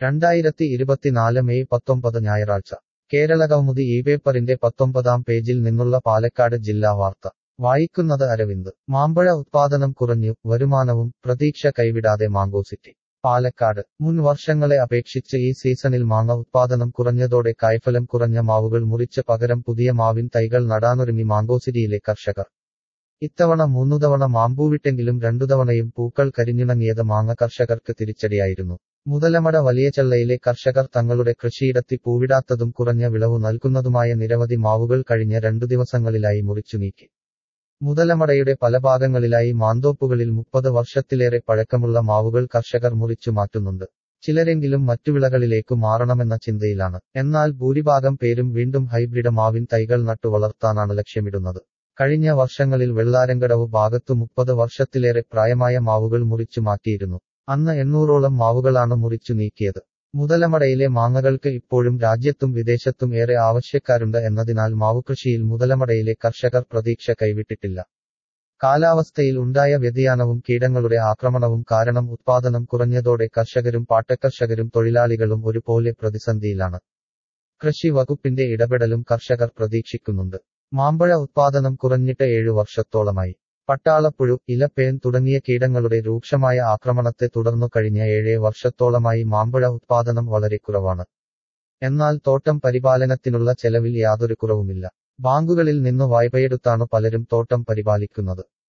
രണ്ടായിരത്തി ഇരുപത്തിനാല് മെയ് പത്തൊമ്പത് ഞായറാഴ്ച കേരളകൗമുദി ഈ പേപ്പറിന്റെ പത്തൊമ്പതാം പേജിൽ നിന്നുള്ള പാലക്കാട് ജില്ലാ വാർത്ത വായിക്കുന്നത് അരവിന്ദ് മാമ്പഴ ഉത്പാദനം കുറഞ്ഞു വരുമാനവും പ്രതീക്ഷ കൈവിടാതെ മാംഗോ സിറ്റി പാലക്കാട് മുൻ വർഷങ്ങളെ അപേക്ഷിച്ച് ഈ സീസണിൽ മാങ്ങ ഉത്പാദനം കുറഞ്ഞതോടെ കായ്ഫലം കുറഞ്ഞ മാവുകൾ മുറിച്ച് പകരം പുതിയ മാവിൻ തൈകൾ നടാനൊരുങ്ങി മാംഗോ സിറ്റിയിലെ കർഷകർ ഇത്തവണ മൂന്നു തവണ മാമ്പൂവിട്ടെങ്കിലും രണ്ടു തവണയും പൂക്കൾ കരിഞ്ഞിണങ്ങിയത് മാങ്ങ കർഷകർക്ക് തിരിച്ചടിയായിരുന്നു മുതലമട വലിയ ചെള്ളയിലെ കർഷകർ തങ്ങളുടെ കൃഷിയിടത്തി പൂവിടാത്തതും കുറഞ്ഞ വിളവു നൽകുന്നതുമായ നിരവധി മാവുകൾ കഴിഞ്ഞ രണ്ടു ദിവസങ്ങളിലായി മുറിച്ചു നീക്കി മുതലമടയുടെ പല ഭാഗങ്ങളിലായി മാന്തോപ്പുകളിൽ മുപ്പത് വർഷത്തിലേറെ പഴക്കമുള്ള മാവുകൾ കർഷകർ മുറിച്ചു മാറ്റുന്നുണ്ട് ചിലരെങ്കിലും മറ്റു വിളകളിലേക്കു മാറണമെന്ന ചിന്തയിലാണ് എന്നാൽ ഭൂരിഭാഗം പേരും വീണ്ടും ഹൈബ്രിഡ് മാവിൻ തൈകൾ നട്ടു വളർത്താനാണ് ലക്ഷ്യമിടുന്നത് കഴിഞ്ഞ വർഷങ്ങളിൽ വെള്ളാരങ്കടവ് ഭാഗത്തു മുപ്പത് വർഷത്തിലേറെ പ്രായമായ മാവുകൾ മുറിച്ചു മാറ്റിയിരുന്നു അന്ന് എണ്ണൂറോളം മാവുകളാണ് മുറിച്ചു നീക്കിയത് മുതലമടയിലെ മാങ്ങകൾക്ക് ഇപ്പോഴും രാജ്യത്തും വിദേശത്തും ഏറെ ആവശ്യക്കാരുണ്ട് എന്നതിനാൽ മാവുകൃഷിയിൽ മുതലമടയിലെ കർഷകർ പ്രതീക്ഷ കൈവിട്ടിട്ടില്ല കാലാവസ്ഥയിൽ ഉണ്ടായ വ്യതിയാനവും കീടങ്ങളുടെ ആക്രമണവും കാരണം ഉത്പാദനം കുറഞ്ഞതോടെ കർഷകരും പാട്ടക്കർഷകരും തൊഴിലാളികളും ഒരുപോലെ പ്രതിസന്ധിയിലാണ് കൃഷി വകുപ്പിന്റെ ഇടപെടലും കർഷകർ പ്രതീക്ഷിക്കുന്നുണ്ട് മാമ്പഴ ഉത്പാദനം കുറഞ്ഞിട്ട് ഏഴു വർഷത്തോളമായി പട്ടാളപ്പുഴു ഇലപ്പേൻ തുടങ്ങിയ കീടങ്ങളുടെ രൂക്ഷമായ ആക്രമണത്തെ തുടർന്നു കഴിഞ്ഞ ഏഴേ വർഷത്തോളമായി മാമ്പഴ ഉത്പാദനം വളരെ കുറവാണ് എന്നാൽ തോട്ടം പരിപാലനത്തിനുള്ള ചെലവിൽ യാതൊരു കുറവുമില്ല ബാങ്കുകളിൽ നിന്നു വായ്പയെടുത്താണ് പലരും തോട്ടം പരിപാലിക്കുന്നത്